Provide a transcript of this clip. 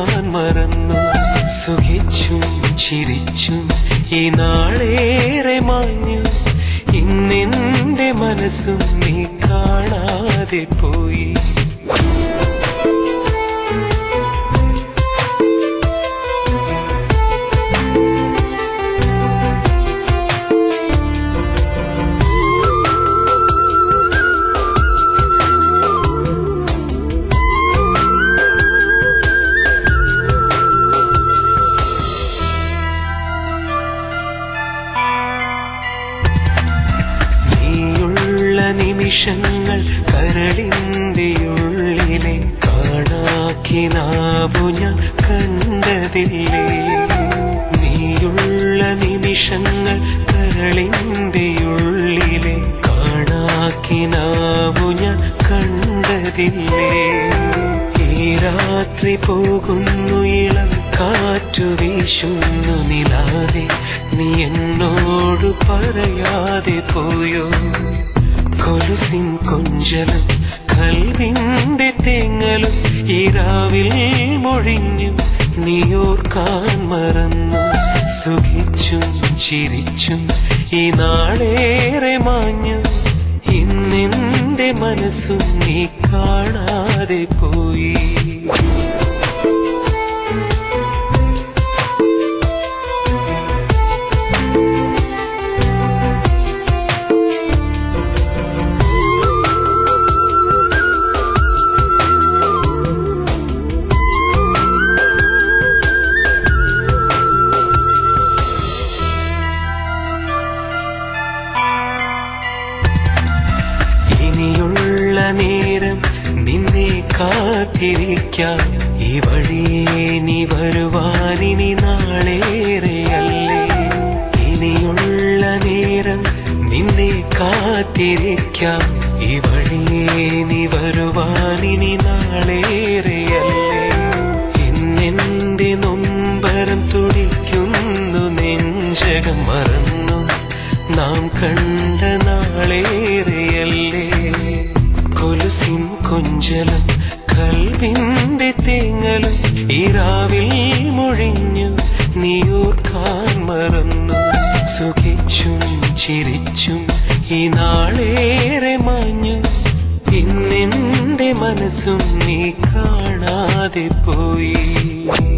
ഓർക്കാൻ മറന്നു സുഖിച്ചും ചിരിച്ചും ഈ നാളേറെ മാഞ്ഞു ഇന്നെന്റെ മനസ്സും നീ കാണാതെ പോയി നീയുള്ള നിമിഷങ്ങൾ കരളിന്റെ ഉള്ളിലെ കാണാക്കിനാവു ഞാൻ കണ്ടതില്ലേ നീയുള്ള നിമിഷങ്ങൾ കരളിന്റെ ഉള്ളിലെ കാണാക്കിനാവു ഞാൻ കണ്ടതില്ലേ ഈ രാത്രി പോകുന്നു ഇളം കാറ്റു വീശുന്നു നിലാവെ നീ എന്നോട് പറയാതെ പോയോ കൊലുസിൻ കൊഞ്ചലും കൽവിന്റെ തേങ്ങലും ഈ രാവിൽ മൊഴിഞ്ഞു നീ ഓർക്കാൻ മറന്നു സുഖിച്ചും ചിരിച്ചും ഈ നാളേറെ മാഞ്ഞു ഇന്നെന്റെ മനസ്സും നീ കാണാതെ പോയി ഇനിയുള്ള നേരം നിന്നെ കാത്തിരിക്കാം ഈ വഴിയേ നീ വരുവാനിനി നാളേറെയല്ലേ ഇനിയുള്ള നേരം നിന്നെ കാത്തിരിക്കാം ഈ വഴിയേ നീ വരുവാനിനി നാളേറെയല്ലേ ഇന്നെന്റെ നൊമ്പരം തുടിക്കുന്നു നെഞ്ചകം മറന്നു നാം കണ്ട നാളേറെയല്ലേ കൊലുസിൻ കൊഞ്ചലും കൽവിന്റെ തേങ്ങലും ഈ രാവിൽ മൊഴിഞ്ഞു നീ ഓർക്കാൻ മറന്നു സുഖിച്ചും ചിരിച്ചും ഈ നാളേറെ മാഞ്ഞു ഇന്നെന്റെ മനസ്സും നീ കാണാതെ പോയി